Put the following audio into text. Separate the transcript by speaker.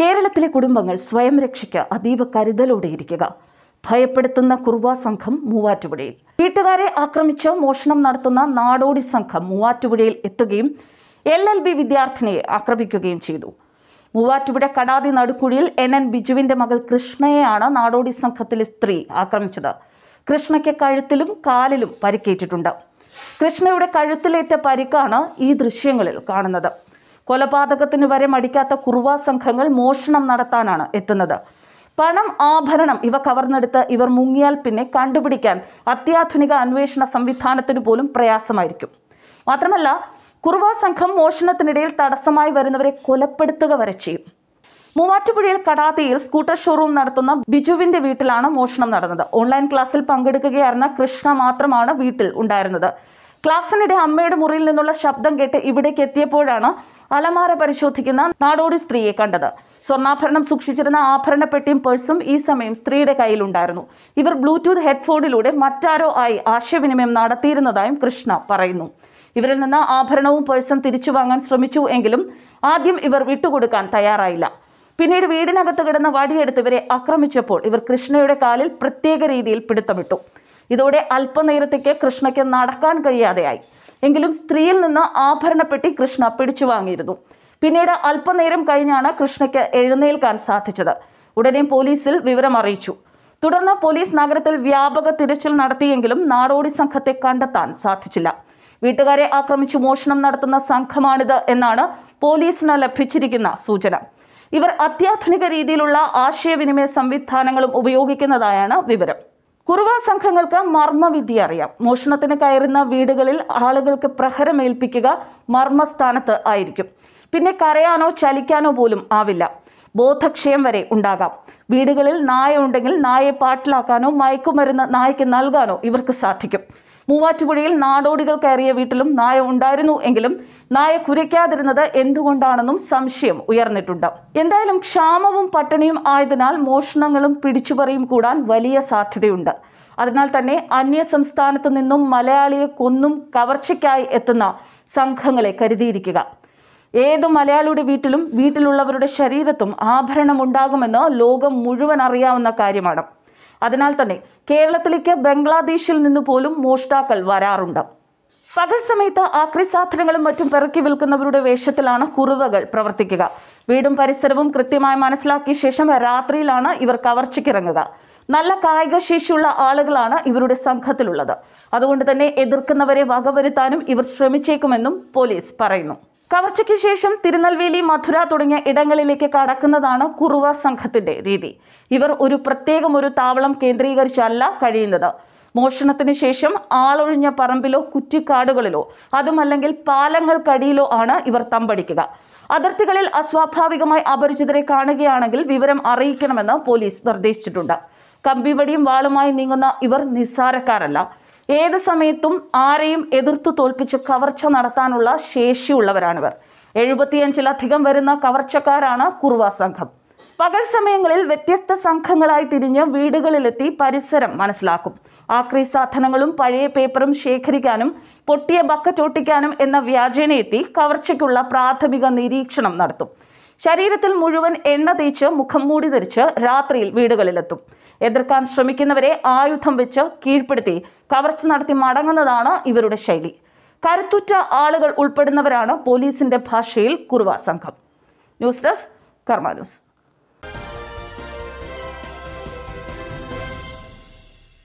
Speaker 1: കേരളത്തിലെ കുടുംബങ്ങൾ സ്വയം രക്ഷയ്ക്ക് അതീവ കരുതലോടെ ഇരിക്കുക ഭയപ്പെടുത്തുന്ന കുർവ സംഘം മൂവാറ്റുപുഴയിൽ വീട്ടുകാരെ ആക്രമിച്ച് മോഷണം നടത്തുന്ന നാടോടി സംഘം മൂവാറ്റുപുഴയിൽ എത്തുകയും എൽ എൽ ബി വിദ്യാർത്ഥിനിയെ ആക്രമിക്കുകയും ചെയ്തു മൂവാറ്റുപുഴ കടാതി നടുക്കുഴിയിൽ എൻ എൻ ബിജുവിന്റെ മകൾ കൃഷ്ണയെയാണ് നാടോടി സംഘത്തിലെ സ്ത്രീ ആക്രമിച്ചത് കൃഷ്ണയ്ക്ക് കഴുത്തിലും കാലിലും പരിക്കേറ്റിട്ടുണ്ട് കൃഷ്ണയുടെ കഴുത്തിലേറ്റ പരിക്കാണ് ഈ ദൃശ്യങ്ങളിൽ കാണുന്നത് കൊലപാതകത്തിന് വരെ മടിക്കാത്ത കുറുവ സംഘങ്ങൾ മോഷണം നടത്താനാണ് എത്തുന്നത് പണം ആഭരണം ഇവ കവർന്നെടുത്ത് ഇവർ മുങ്ങിയാൽ പിന്നെ കണ്ടുപിടിക്കാൻ അത്യാധുനിക അന്വേഷണ സംവിധാനത്തിന് പോലും പ്രയാസമായിരിക്കും മാത്രമല്ല കുറുവ സംഘം മോഷണത്തിനിടയിൽ തടസ്സമായി വരുന്നവരെ കൊലപ്പെടുത്തുക വരെ ചെയ്യും മൂവാറ്റുപുഴയിൽ കടാതിയിൽ സ്കൂട്ടർ ഷോറൂം നടത്തുന്ന ബിജുവിന്റെ വീട്ടിലാണ് മോഷണം നടന്നത് ഓൺലൈൻ ക്ലാസ്സിൽ പങ്കെടുക്കുകയായിരുന്ന കൃഷ്ണ മാത്രമാണ് വീട്ടിൽ ഉണ്ടായിരുന്നത് ക്ലാസ്സിനിടെ അമ്മയുടെ മുറിയിൽ നിന്നുള്ള ശബ്ദം കേട്ട് ഇവിടേക്ക് എത്തിയപ്പോഴാണ് അലമാര പരിശോധിക്കുന്ന നാടോടി സ്ത്രീയെ കണ്ടത് സ്വർണ്ണാഭരണം സൂക്ഷിച്ചിരുന്ന ആഭരണപ്പെട്ടിയും പേഴ്സും ഈ സമയം സ്ത്രീയുടെ കയ്യിലുണ്ടായിരുന്നു ഇവർ ബ്ലൂടൂത്ത് ഹെഡ്ഫോണിലൂടെ മറ്റാരോ ആയി ആശയവിനിമയം നടത്തിയിരുന്നതായും കൃഷ്ണ പറയുന്നു ഇവരിൽ നിന്ന് ആഭരണവും പേഴ്സും തിരിച്ചു വാങ്ങാൻ ശ്രമിച്ചു എങ്കിലും ആദ്യം ഇവർ വിട്ടുകൊടുക്കാൻ തയ്യാറായില്ല പിന്നീട് വീടിനകത്ത് കിടന്ന വടിയെടുത്ത് ഇവരെ ആക്രമിച്ചപ്പോൾ ഇവർ കൃഷ്ണയുടെ കാലിൽ പ്രത്യേക രീതിയിൽ പിടുത്തമിട്ടു ഇതോടെ അല്പനേരത്തേക്ക് കൃഷ്ണയ്ക്ക് നടക്കാൻ കഴിയാതെയായി എങ്കിലും സ്ത്രീയിൽ നിന്ന് ആഭരണപ്പെട്ടി കൃഷ്ണ പിടിച്ചു വാങ്ങിയിരുന്നു പിന്നീട് അല്പനേരം കഴിഞ്ഞാണ് കൃഷ്ണയ്ക്ക് എഴുന്നേൽക്കാൻ സാധിച്ചത് ഉടനെ പോലീസിൽ വിവരം അറിയിച്ചു തുടർന്ന് പോലീസ് നഗരത്തിൽ വ്യാപക തിരച്ചിൽ നടത്തിയെങ്കിലും നാടോടി സംഘത്തെ കണ്ടെത്താൻ സാധിച്ചില്ല വീട്ടുകാരെ ആക്രമിച്ചു മോഷണം നടത്തുന്ന സംഘമാണിത് എന്നാണ് പോലീസിന് ലഭിച്ചിരിക്കുന്ന സൂചന ഇവർ അത്യാധുനിക രീതിയിലുള്ള ആശയവിനിമയ സംവിധാനങ്ങളും ഉപയോഗിക്കുന്നതായാണ് വിവരം കുറുവ സംഘങ്ങൾക്ക് മർമ്മവിദ്യ അറിയാം മോഷണത്തിന് കയറുന്ന വീടുകളിൽ ആളുകൾക്ക് പ്രഹരമേൽപ്പിക്കുക മർമ്മസ്ഥാനത്ത് ആയിരിക്കും പിന്നെ കരയാനോ ചലിക്കാനോ പോലും ആവില്ല ബോധക്ഷയം വരെ ഉണ്ടാകാം വീടുകളിൽ നായ ഉണ്ടെങ്കിൽ നായയെ പാട്ടിലാക്കാനോ മയക്കുമരുന്ന് നായയ്ക്ക് നൽകാനോ ഇവർക്ക് സാധിക്കും മൂവാറ്റുപുഴയിൽ നാടോടികൾ കയറിയ വീട്ടിലും നായ ഉണ്ടായിരുന്നു എങ്കിലും നായ കുരയ്ക്കാതിരുന്നത് എന്തുകൊണ്ടാണെന്നും സംശയം ഉയർന്നിട്ടുണ്ട് എന്തായാലും ക്ഷാമവും പട്ടിണിയും ആയതിനാൽ മോഷണങ്ങളും പിടിച്ചുപറിയും കൂടാൻ വലിയ സാധ്യതയുണ്ട് അതിനാൽ തന്നെ അന്യ സംസ്ഥാനത്ത് നിന്നും മലയാളിയെ കൊന്നും കവർച്ചയ്ക്കായി എത്തുന്ന സംഘങ്ങളെ കരുതിയിരിക്കുക ഏതു മലയാളിയുടെ വീട്ടിലും വീട്ടിലുള്ളവരുടെ ശരീരത്തും ആഭരണം ഉണ്ടാകുമെന്ന് ലോകം മുഴുവൻ അറിയാവുന്ന കാര്യമാണ് അതിനാൽ തന്നെ കേരളത്തിലേക്ക് ബംഗ്ലാദേശിൽ നിന്ന് പോലും മോഷ്ടാക്കൾ വരാറുണ്ട് പകൽ സമയത്ത് ആക്രി സാധനങ്ങളും മറ്റും പെറുക്കി വിൽക്കുന്നവരുടെ വേഷത്തിലാണ് കുറുവകൾ പ്രവർത്തിക്കുക വീടും പരിസരവും കൃത്യമായി മനസ്സിലാക്കിയ ശേഷം രാത്രിയിലാണ് ഇവർ കവർച്ചയ്ക്കിറങ്ങുക നല്ല കായിക ശേഷിയുള്ള ആളുകളാണ് ഇവരുടെ സംഘത്തിലുള്ളത് അതുകൊണ്ട് തന്നെ എതിർക്കുന്നവരെ വകവരുത്താനും ഇവർ ശ്രമിച്ചേക്കുമെന്നും പോലീസ് പറയുന്നു കവർച്ചയ്ക്ക് ശേഷം തിരുനെൽവേലി മധുര തുടങ്ങിയ ഇടങ്ങളിലേക്ക് കടക്കുന്നതാണ് കുറുവ സംഘത്തിന്റെ രീതി ഇവർ ഒരു പ്രത്യേകം ഒരു താവളം കേന്ദ്രീകരിച്ചല്ല കഴിയുന്നത് മോഷണത്തിന് ശേഷം ആളൊഴിഞ്ഞ പറമ്പിലോ കുറ്റിക്കാടുകളിലോ അതുമല്ലെങ്കിൽ പാലങ്ങൾക്കടിയിലോ ആണ് ഇവർ തമ്പടിക്കുക അതിർത്തികളിൽ അസ്വാഭാവികമായി അപരിചിതരെ കാണുകയാണെങ്കിൽ വിവരം അറിയിക്കണമെന്ന് പോലീസ് നിർദ്ദേശിച്ചിട്ടുണ്ട് കമ്പിവടിയും വാളുമായി നീങ്ങുന്ന ഇവർ നിസ്സാരക്കാരല്ല ഏത് സമയത്തും ആരെയും എതിർത്തു തോൽപ്പിച്ച് കവർച്ച നടത്താനുള്ള ശേഷിയുള്ളവരാണിവർ എഴുപത്തിയഞ്ചിലധികം വരുന്ന കവർച്ചക്കാരാണ് കുറുവ സംഘം പകൽ സമയങ്ങളിൽ വ്യത്യസ്ത സംഘങ്ങളായി തിരിഞ്ഞ് വീടുകളിലെത്തി പരിസരം മനസ്സിലാക്കും ആക്രി സാധനങ്ങളും പഴയ പേപ്പറും ശേഖരിക്കാനും പൊട്ടിയ ബക്കറ്റ് ഒട്ടിക്കാനും എന്ന വ്യാജേന എത്തി കവർച്ചയ്ക്കുള്ള പ്രാഥമിക നിരീക്ഷണം നടത്തും ശരീരത്തിൽ മുഴുവൻ എണ്ണ തേച്ച് മുഖം മൂടി ധരിച്ച് രാത്രിയിൽ വീടുകളിലെത്തും എതിർക്കാൻ ശ്രമിക്കുന്നവരെ ആയുധം വെച്ച് കീഴ്പ്പെടുത്തി കവർച്ച നടത്തി മടങ്ങുന്നതാണ് ഇവരുടെ ശൈലി കരുത്തുറ്റ ആളുകൾ ഉൾപ്പെടുന്നവരാണ് പോലീസിന്റെ ഭാഷയിൽ കുറുവ സംഘം ന്യൂസ് ഡെസ്ക് കർമ്മ ന്യൂസ്